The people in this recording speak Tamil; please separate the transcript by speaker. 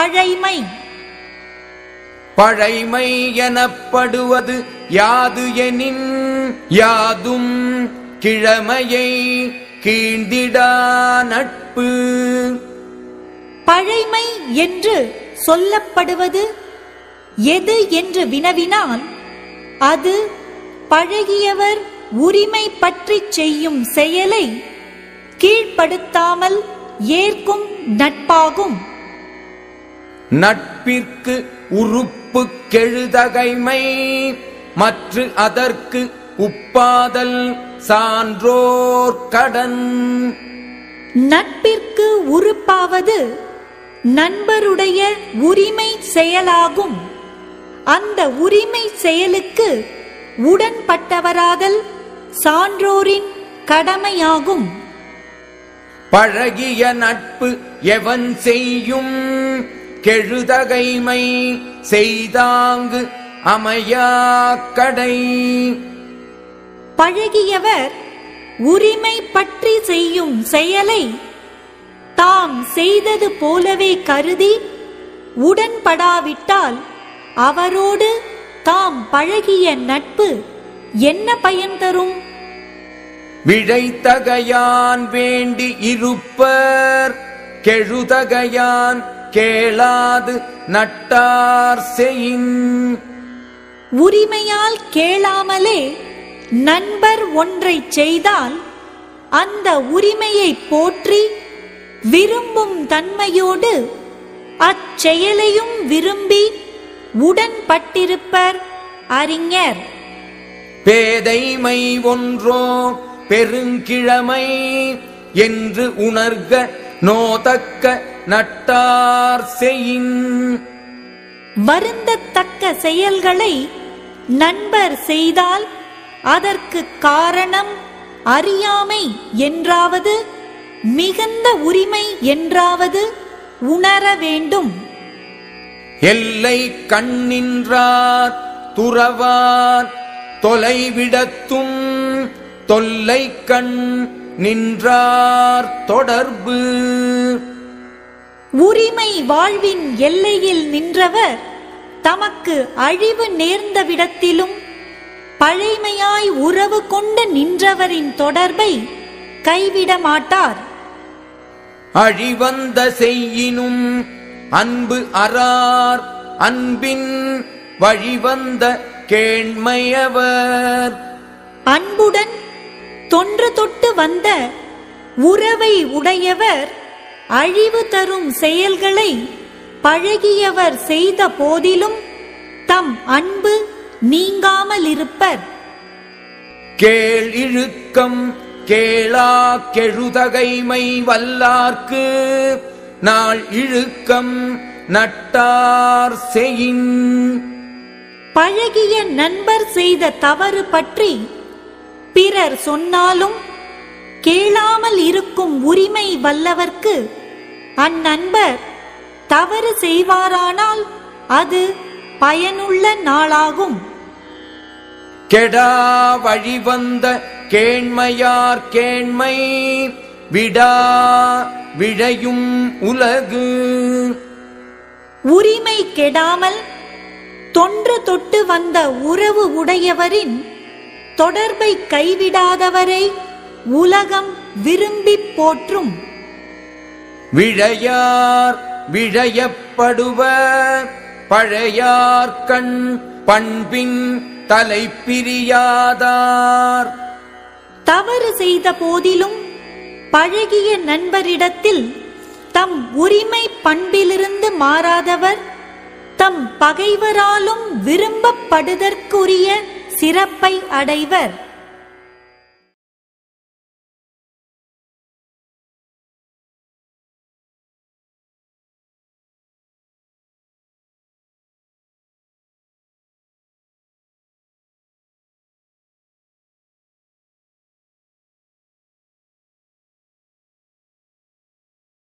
Speaker 1: பழைமை
Speaker 2: பழைமை எனப்படுவது யாது எனின் யாதும் கிழமையை கீழ்ந்திடா நட்பு
Speaker 1: பழைமை என்று சொல்லப்படுவது எது என்று வினவினால் அது பழகியவர் உரிமை பற்றி செய்யும் செயலை கீழ்ப்படுத்தாமல் ஏற்கும் நட்பாகும்
Speaker 2: நட்பிற்கு உறுப்பு கெழுதகைமை மற்ற அதற்கு உப்பாதல் சான்றோர் கடன்
Speaker 1: நட்பிற்கு உறுப்பாவது நண்பருடைய உரிமை செயலாகும் அந்த உரிமை செயலுக்கு உடன்பட்டவராதல் சான்றோரின் கடமையாகும்
Speaker 2: பழகிய நட்பு எவன் செய்யும் கெழுதகைமை செய்தாங்கு அமையா கடை
Speaker 1: பழகியவர் உரிமை பற்றி செய்யும் செயலை தாம் செய்தது போலவே கருதி உடன்படாவிட்டால் அவரோடு தாம் பழகிய நட்பு என்ன பயன் தரும்
Speaker 2: விழைத்தகையான் வேண்டி இருப்பர் கெழுதகையான் கேளாது நட்டார் செயின்
Speaker 1: உரிமையால் கேளாமலே நண்பர் ஒன்றைச் செய்தால் அந்த உரிமையை போற்றி விரும்பும் தன்மையோடு அச்செயலையும் விரும்பி உடன்பட்டிருப்பர் அறிஞர்
Speaker 2: பேதைமை ஒன்றோ பெருங்கிழமை என்று உணர்க நோதக்க நட்டார் செயின்
Speaker 1: வருந்தத்தக்க செயல்களை நண்பர் செய்தால் அதற்கு காரணம் அறியாமை என்றாவது மிகுந்த உரிமை என்றாவது உணர வேண்டும்
Speaker 2: எல்லை கண்ணின்றார் துறவார் தொலைவிடத்தும் தொல்லை கண் நின்றார் தொடர்பு
Speaker 1: உரிமை வாழ்வின் எல்லையில் நின்றவர் தமக்கு அழிவு நேர்ந்த விடத்திலும் பழைமையாய் உறவு கொண்டு நின்றவரின் தொடர்பை கைவிட மாட்டார்
Speaker 2: அழிவந்த செய்யினும் அன்பு அறார் அன்பின் வழிவந்த கேண்மையவர்
Speaker 1: அன்புடன் தொன்று தொட்டு வந்த உறவை உடையவர் அழிவு தரும் செயல்களை பழகியவர் செய்த போதிலும் தம் அன்பு நீங்காமல் இருப்பர்
Speaker 2: கேள் இழுக்கம் கேளா கெழுதகைமை வல்லார்க்கு நாள் இழுக்கம் நட்டார் செயின்
Speaker 1: பழகிய நண்பர் செய்த தவறு பற்றி பிறர் சொன்னாலும் கேளாமல் இருக்கும் உரிமை வல்லவர்க்கு அந்நண்பர் தவறு செய்வாரானால் அது பயனுள்ள நாளாகும்
Speaker 2: கெடா வழிவந்த கேண்மையார் கேண்மை விடா விழையும் உலகு
Speaker 1: உரிமை கெடாமல் தொன்று தொட்டு வந்த உறவு உடையவரின் தொடர்பை கைவிடாதவரை உலகம் விரும்பிப் போற்றும்
Speaker 2: விழையார் விழையப்படுவர் பழையார் கண் பண்பின் தலை பிரியாதார்
Speaker 1: தவறு செய்த போதிலும் பழகிய நண்பரிடத்தில் தம் உரிமை பண்பிலிருந்து மாறாதவர் தம் பகைவராலும் விரும்பப்படுதற்குரிய சிறப்பை அடைவர்